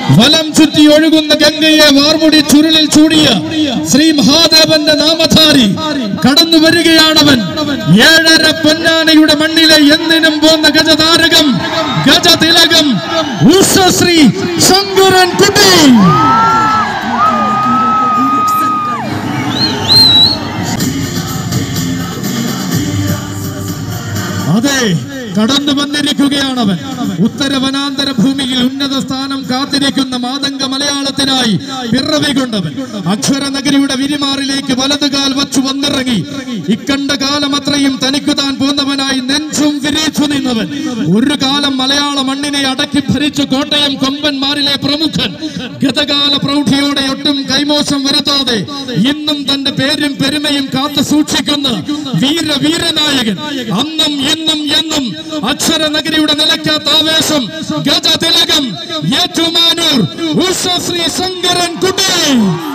വലം ചുറ്റി ഒഴുകുന്ന ഗംഗയെ വാർമുടി ചുരുളിൽ ചൂടിയ ശ്രീ മഹാദേവന്റെ നാമധാരി കടന്നു വരികയാണവൻ ഏഴര പൊന്നാനയുടെ മണ്ണിലെ എന്തിനും പോന്ന ഗജതാരകം ഗജതിലകം ഉഷശ്രീ ശങ്കുരൻ കുട്ടി അതെ കടന്നു വന്നിരിക്കുകയാണവൻ ഉത്തര വനാന്തര ഭൂമിയിൽ ഉന്നത സ്ഥാനം കാത്തിരിക്കുന്ന മാതംഗ മലയാളത്തിനായി പിറവി കൊണ്ടവൻ അക്ഷര നഗരിയുടെ വിരിമാറിലേക്ക് വലതുകാൽ വച്ചു വന്നിറങ്ങി ഇക്കണ്ട കാലം അത്രയും തനിക്കു താൻ പോന്നവനായി നെഞ്ചും വിരിച്ചു നിന്നവൻ ഒരു കാലം മലയാള മണ്ണിനെ അടക്കി ഭരിച്ചു കോട്ടയം കൊമ്പന്മാരിലെ പ്രമുഖൻ ഗതകാല പ്രൗഢിയോടെ ഒട്ടും കൈമോശം വരുത്താതെ ഇന്നും തന്റെ പേരും പെരുമയും കാത്തു സൂക്ഷിക്കുന്ന വീര വീരനായകൻ അന്നും ഇന്നും എന്നും അക്ഷര നഗരിയുടെ നിലയ്ക്കാത്ത ആവേശം ഗജ തിലകം ഏറ്റുമാനൂർ ഉഷശ്രീ ശങ്കരൻ കുട്ടി